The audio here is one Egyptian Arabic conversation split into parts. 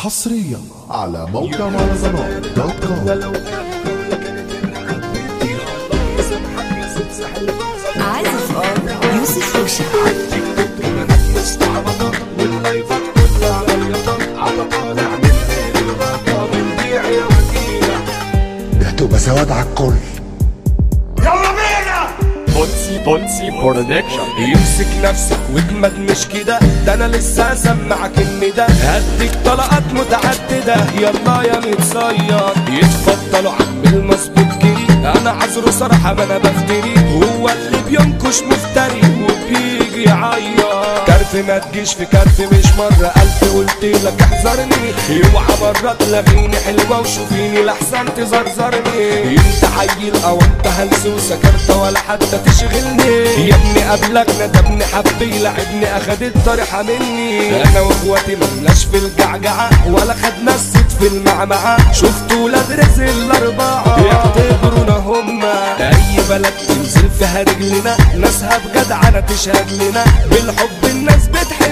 حصريا على موقع مهرجانات دوت كوم عازف يوسف وشا هتبقى سواد على الكل بونسي بونسي برودكشن يمسك نفسك واجمد مش كده ده انا لسه هسمعك ان ده هديك طلقات متعدده يلا يا متصيد يتفضلوا عم المظبوط كي انا عذره صراحه ما انا بفتري هو اللي بينكش مفتري وبيجي يعيط كارت ما تجيش في كارت مش مرة ألف قلت لك احذرني اوعى مرة تلاغيني حلوة وشوفيني لحسن تزرزرني انت عيل او انت هلسوسة كارتة ولا حتى تشغلني يا ابني قبلك ندبني حب يلعبني اخد الطريحة مني انا واخواتي ملناش في الجعجعة ولا خدنا الست في المعمعة شفتوا ولاد رزق الاربعة يعتبرونا هما اي بلد تنزل فيها رجلنا ناسها بجدعنة تشهد لنا بالحب الناس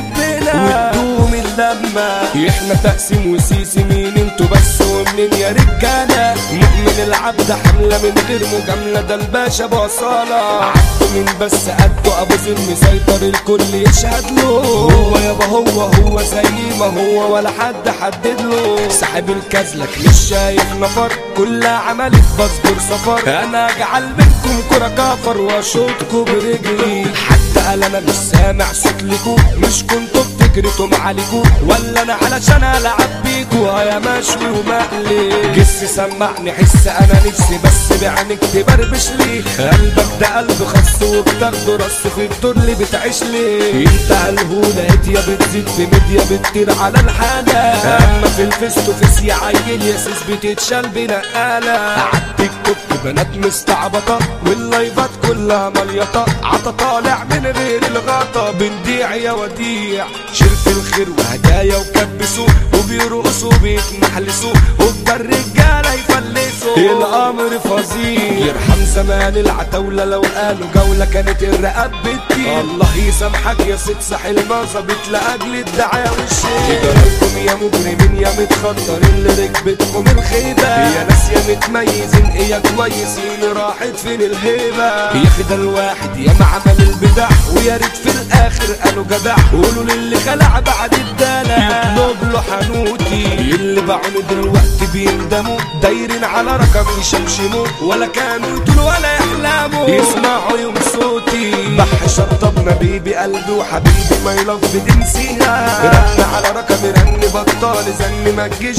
بتحبنا وتدوم اللمة احنا تقسيم وسيسي مين انتوا بس ومنين يا رجالة مؤمن العبد حملة من غير مجاملة ده الباشا بصالة عبده من بس قده ابو زر مسيطر الكل يشهد له هو يابا هو هو زي ما هو ولا حد حدد له ساحب الكازلك مش شايف نفر كلها عملت بصبر سفر انا اجعل منكم كرة كفر واشوطكوا برجلي حتى قال انا مش سامع صوت لكم مش كنتوا بتجرتوا معاليكوا ولا انا علشان العب بيكوا يا مشوي ومقلي جس سمعني حس انا نفسي بس بعينك تبربش لي قلبك ده قلب خص وبتاخده رص في الدور اللي بتعيش لي انت هالهولة يا بتزيد في ميديا بتطير على الحالة اما في الفيستو فيس يا عيل يا سيس بتتشال بنقالة عالتيك توك بنات مستعبطة واللايفات كلها مليطة عطا طالع من غير الغطا بنديع يا وديع شرف الخير وهدايا وكبسوا وبيرقصوا بيتمحلسوا وبدا الرجالة يفلسوا الامر فظيع يرحم زمان العتاولة لو قالوا جولة كانت الرقاب بتطير الله يسامحك يا ست ساحل ما ظابط لاجل الدعاية والشيء لكم يا مجرمين يا متخطر اللي ركبتكم الخيبة يا ناس يا متميزين يا كويسين راحت فين الهيبة ياخد الواحد يا معمل البدع ويا ريت في الاخر قالوا جدع قولوا للي خلع بعد الدلع يطلب له حنوتي اللي باعوني دلوقتي بيندموا دايرين على رقم يشمشموا ولا كانوا يطولوا ولا يحلموا يسمعوا يوم صوتي بح شطبنا بيبي قلبي وحبيبي ما يلف تنسيها رن على رقم رن بطال زن ما تجيش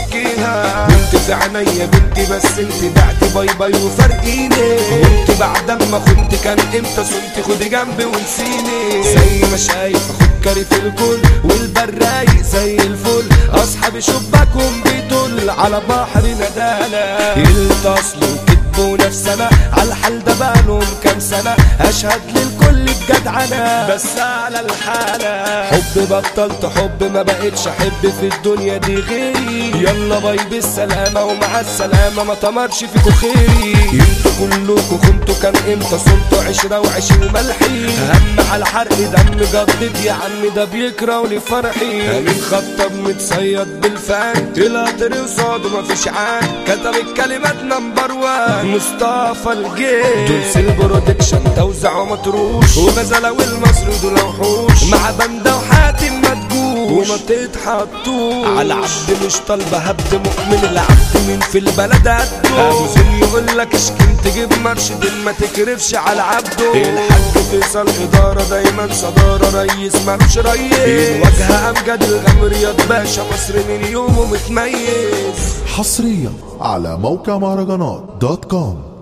تحكيها بنت في عينيا بنتي بس انت بعتي باي باي وفرقيني وانت بعد ما كنت كان امتى صنت خدي جنبي ونسيني زي ما شايف اخوك كاري في الكل والبر رايق زي الفل اصحابي شباكهم بيدل على بحر ندالة يلتصلوا وكتبوا نفسنا على الحال ده بقالهم كام سنة اشهد للكل بجدعنة بس على الحالة حب بطلت حب ما بقتش احب في الدنيا دي غيري يلا باي بالسلامة ومع السلامة ما تمرش فيكوا خيري انتوا كلكوا كنتوا كان امتى صنتوا عشرة وعيش وملحي هم على حرق دم جدد يا عم ده بيكرهوني فرحي امين خطب متصيد بالفان طلعت قصاده مفيش عاد كتب الكلمات نمبر وان مصطفى الجيش دول البرودكشن توزع ومطروش وغزلة والمصري دول وحوش مع بندة وحاتم ما تجوش وما تتحطوش على عبد مش طالبة هبد مؤمن العبد مين في البلد قده ابو زين يقول لك اشكين تجيب مرشد ما تكرفش على عبده الحاج فيصل ادارة دايما صدارة ريس مالوش ريس الواجهة امجد الغمريات باشا مصر من يومه متميز حصريا على موقع مهرجانات دوت كوم